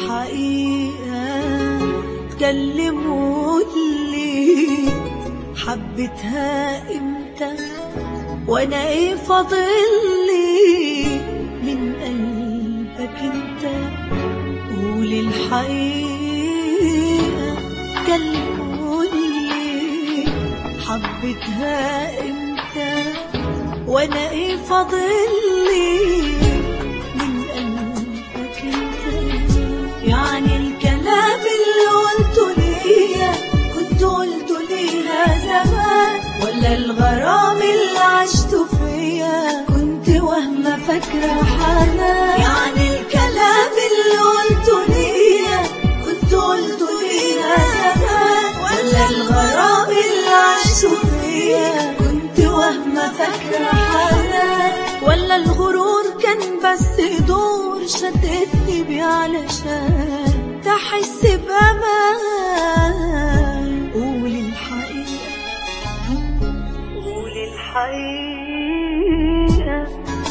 الحقيقة تكلموا اللي حبتها امتى وانا ايه فاضلي من قلبك انت قول الحقيقة كلموا اللي حبتها امتى وانا ايه فاضلي من قلبك انت يعني الكلام اللي قلته ليا كنت قلته ليها زمان ولا الغرام اللي عشته فيا كنت وهمة فاكرة حنان يعني الكلام اللي قلته ليا كنت قلته ليها زمان ولا الغرام اللي عشته فيا كنت وهمة فاكرة حنان ولا الغرور كان بس دور شدتني بيه علشان تحس بأمان قول الحقيقة قول الحقيقة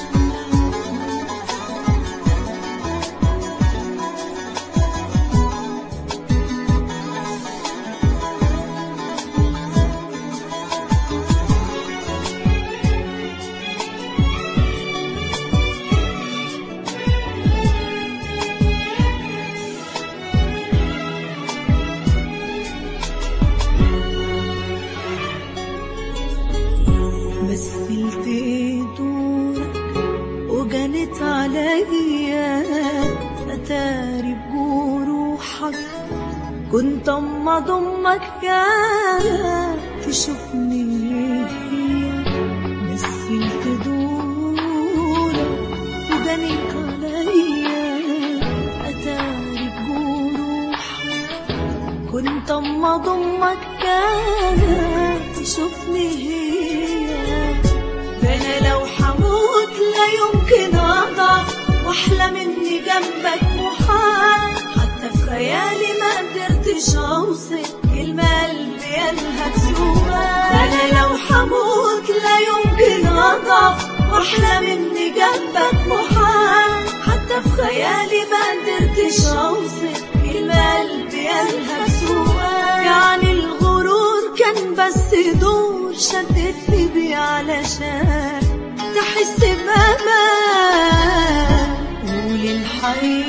مثلت دورك وجنت عليا اتاري بجروحك كنت اما ضمك يا تشوفني مثلت دورك وجنت عليا اتاري بجروحك كنت اما ضمك كانت تشوفني هي ده انا لو حموت لا يمكن اضعف واحلى مني جنبك محال حتى في خيالي ما قدرتش اوصف كلمة قلبي قالها تسوقها ده انا لو حموت لا يمكن اضعف واحلى مني جنبك محال حتى في خيالي ما قدرتش اوصف كلمة قلبي قالها تسوقها يعني الغرور كان بس دور شدتني بيه علشان تحس بأمان قول الحقيقة